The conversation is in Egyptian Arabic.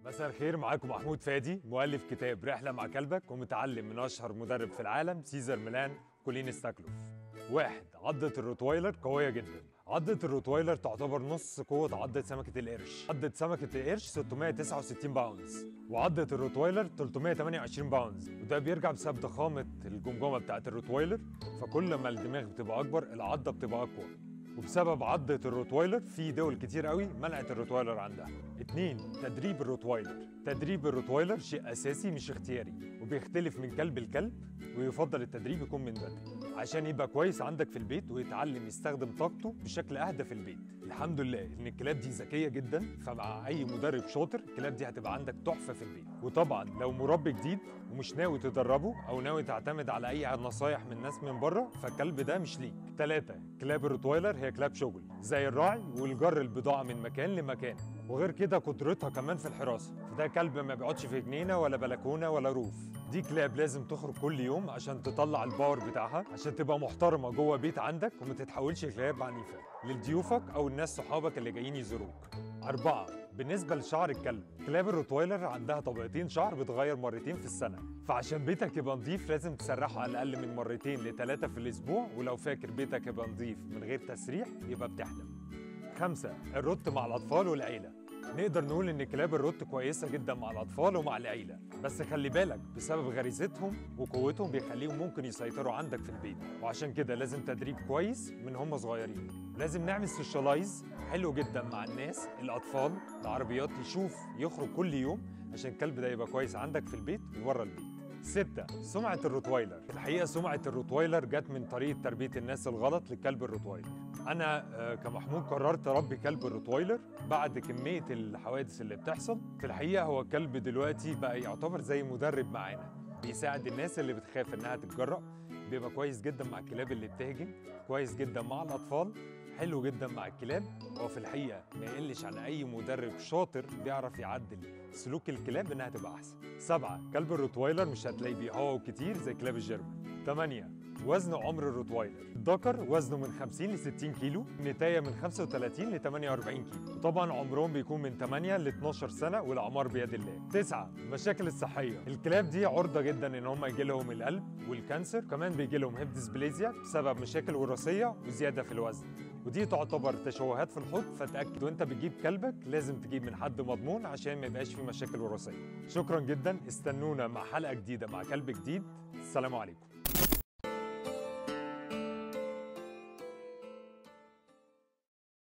مساء الخير معاكم محمود فادي مؤلف كتاب رحلة مع كلبك ومتعلم من أشهر مدرب في العالم سيزر ميلان كولين ستاكلوف واحد عضة الروتوايلر قوية جدا عضة الروتوايلر تعتبر نص قوة عضة سمكة القرش عضة سمكة القرش 669 باونز وعضة الروتوايلر 328 باونز وده بيرجع بسبب ضخامة الجمجمة بتاعت الروتوايلر فكل ما الدماغ بتبقى أكبر العضة بتبقى أقوى وبسبب عضة الروتوايلر في دول كتير قوي منعت الروتوايلر عندها اتنين تدريب الروتوايلر تدريب الروتوايلر شيء أساسي مش اختياري وبيختلف من كلب لكلب ويفضل التدريب يكون من بدري عشان يبقى كويس عندك في البيت ويتعلم يستخدم طاقته بشكل أهدى في البيت الحمد لله إن الكلاب دي ذكية جدا فمع أي مدرب شاطر الكلاب دي هتبقى عندك تحفة في البيت وطبعا لو مربي جديد ومش ناوي تدربه أو ناوي تعتمد على أي نصايح من ناس من بره فالكلب ده مش ليك ثلاثة كلاب الروتوايلر هي كلاب شغل زي الراعي والجر البضاعة من مكان لمكان وغير كده قدرتها كمان في الحراسة فده كلب ما بيقعدش في جنينة ولا بلكونة ولا روف دي كلاب لازم تخرج كل يوم عشان تطلع الباور بتاعها عشان تبقى محترمة جوه بيت عندك وما تتحولش لكلاب عنيفة لضيوفك أو الناس صحابك اللي جايين يزوروك أربعة بالنسبة لشعر الكلب كلاب الروتوايلر عندها طبقتين شعر بتغير مرتين في السنة فعشان بيتك يبقى نظيف لازم تسرحه على الأقل من مرتين لثلاثة في الأسبوع ولو فاكر بيتك يبقى نظيف من غير تسريح يبقى بتحلم خمسة الروت مع الأطفال والعيلة نقدر نقول إن كلاب الروت كويسة جدا مع الأطفال ومع العيلة بس خلي بالك بسبب غريزتهم وقوتهم بيخليهم ممكن يسيطروا عندك في البيت وعشان كده لازم تدريب كويس من هم صغيرين لازم نعمل سوشيالايز حلو جدا مع الناس الأطفال العربيات يشوف يخرج كل يوم عشان الكلب ده يبقى كويس عندك في البيت وبره البيت ستة سمعة الروتوايلر الحقيقة سمعة الروتوايلر جت من طريقة تربية الناس الغلط لكلب الروتوايلر أنا آه، كمحمود قررت أربي كلب الروتوايلر بعد كمية الحوادث اللي بتحصل في الحقيقة هو كلب دلوقتي بقى يعتبر زي مدرب معانا بيساعد الناس اللي بتخاف إنها تتجرأ بيبقى كويس جدا مع الكلاب اللي بتهجم كويس جدا مع الأطفال حلو جدا مع الكلاب هو في الحقيقه ما يقلش عن اي مدرب شاطر بيعرف يعدل سلوك الكلاب انها تبقى احسن سبعة كلب الروتوايلر مش هتلاقيه بيهوى كتير زي كلاب الجيرمان ثمانية وزن عمر الروتوايلر الذكر وزنه من 50 ل 60 كيلو النتايه من 35 ل 48 كيلو وطبعا عمرهم بيكون من 8 ل 12 سنه والاعمار بيد الله تسعة المشاكل الصحيه الكلاب دي عرضه جدا ان هم يجي لهم القلب والكانسر كمان بيجي لهم هيب ديسبليزيا بسبب مشاكل وراثيه وزياده في الوزن ودي تعتبر تشوهات في الحوض فتاكد وانت بتجيب كلبك لازم تجيب من حد مضمون عشان ما يبقاش في مشاكل وراثيه شكرا جدا استنونا مع حلقه جديده مع كلب جديد السلام عليكم